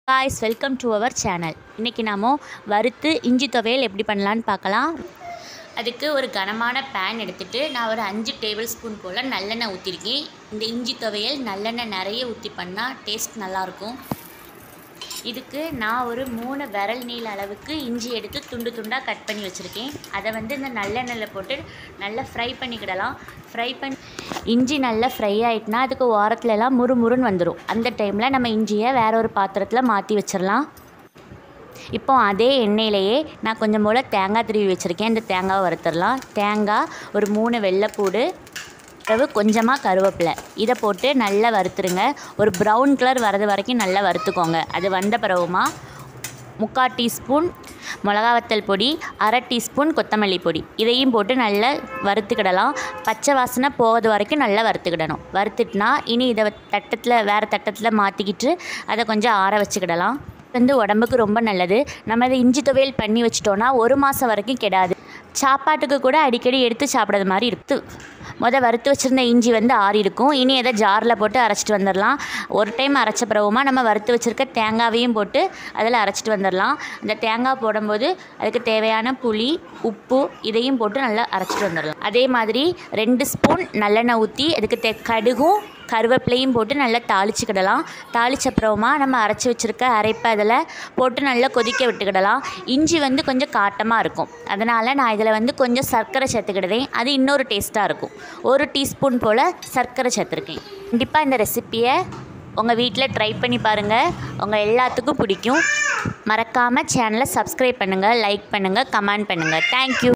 guys welcome to our channel இன்றைக்கி நாம வறுத்து இஞ்சி துவையல் எப்படி பண்ணலான்னு பார்க்கலாம் அதுக்கு ஒரு கனமான பேன் எடுத்துகிட்டு நான் ஒரு அஞ்சு டேபிள் ஸ்பூன் போல் நல்லெண்ணெய் ஊற்றிருக்கேன் இந்த இஞ்சி துவையல் நல்லெண்ணெய் நிறைய ஊற்றி பண்ணால் டேஸ்ட் நல்லாயிருக்கும் இதுக்கு நான் ஒரு மூணு விரல் நீள அளவுக்கு இஞ்சி எடுத்து துண்டு துண்டாக கட் பண்ணி வச்சுருக்கேன் அதை வந்து இந்த நல்லெண்ணெயில் போட்டு நல்லா ஃப்ரை பண்ணிக்கிடலாம் ஃப்ரை பண்ணி இஞ்சி நல்லா ஃப்ரை ஆகிட்டுனா அதுக்கு ஓரத்துல எல்லாம் முறு முறுன்னு வந்துடும் அந்த டைமில் நம்ம இஞ்சியை வேற ஒரு பாத்திரத்தில் மாற்றி வச்சிடலாம் இப்போ அதே எண்ணெயிலேயே நான் கொஞ்சம் போல் தேங்காய் திருவி வச்சுருக்கேன் இந்த தேங்காவை வறுத்துடலாம் தேங்காய் ஒரு மூணு வெள்ளைப்பூடு பிறகு கொஞ்சமாக கருவேப்பிலை இதை போட்டு நல்லா வறுத்துருங்க ஒரு ப்ரௌன் கலர் வரது வரைக்கும் நல்லா வறுத்துக்கோங்க அது வந்த பிறகுமா முக்கால் டீஸ்பூன் மிளகா வத்தல் பொடி அரை டீஸ்பூன் கொத்தமல்லி பொடி இதையும் போட்டு நல்லா வறுத்துக்கிடலாம் பச்சை வாசனை போகிறது வரைக்கும் நல்லா வறுத்துக்கிடணும் வறுத்துட்டுனா இனி இதை தட்டத்தில் வேறு தட்டத்தில் மாற்றிக்கிட்டு அதை கொஞ்சம் ஆற வச்சுக்கிடலாம் வந்து உடம்புக்கு ரொம்ப நல்லது நம்ம இதை இஞ்சி துவையல் பண்ணி வச்சிட்டோன்னா ஒரு மாதம் வரைக்கும் கெடாது சாப்பாட்டுக்கு கூட அடிக்கடி எடுத்து சாப்பிட்றது மாதிரி இருக்கு முத வறுத்து வச்சுருந்த இஞ்சி வந்து ஆறி இருக்கும் இனி எதை ஜாரில் போட்டு அரைச்சிட்டு வந்துடலாம் ஒரு டைம் அரைச்ச பிறகுமா நம்ம வறுத்து வச்சுருக்க தேங்காவையும் போட்டு அதில் அரைச்சிட்டு வந்துடலாம் அந்த தேங்காய் போடும்போது அதுக்கு தேவையான புளி உப்பு இதையும் போட்டு நல்லா அரைச்சிட்டு வந்துடலாம் அதே மாதிரி ரெண்டு ஸ்பூன் நல்லெண்ணெய் ஊற்றி அதுக்கு தே கடுகும் கருவேப்பிலையும் போட்டு நல்லா தாளிச்சுக்கிடலாம் தாளிச்ச அப்புறமா நம்ம அரைச்சி வச்சுருக்க அரைப்பை அதில் போட்டு நல்லா கொதிக்க விட்டுக்கிடலாம் இஞ்சி வந்து கொஞ்சம் காட்டமாக இருக்கும் அதனால் நான் இதில் வந்து கொஞ்சம் சர்க்கரை சேர்த்துக்கிடுவேன் அது இன்னொரு டேஸ்ட்டாக இருக்கும் ஒரு டீஸ்பூன் போல் சர்க்கரை சேர்த்துருக்கேன் கண்டிப்பாக இந்த ரெசிப்பியை உங்கள் வீட்டில் ட்ரை பண்ணி பாருங்கள் உங்கள் எல்லாத்துக்கும் பிடிக்கும் மறக்காமல் சேனலை சப்ஸ்கிரைப் பண்ணுங்கள் லைக் பண்ணுங்கள் கமெண்ட் பண்ணுங்கள் தேங்க்யூ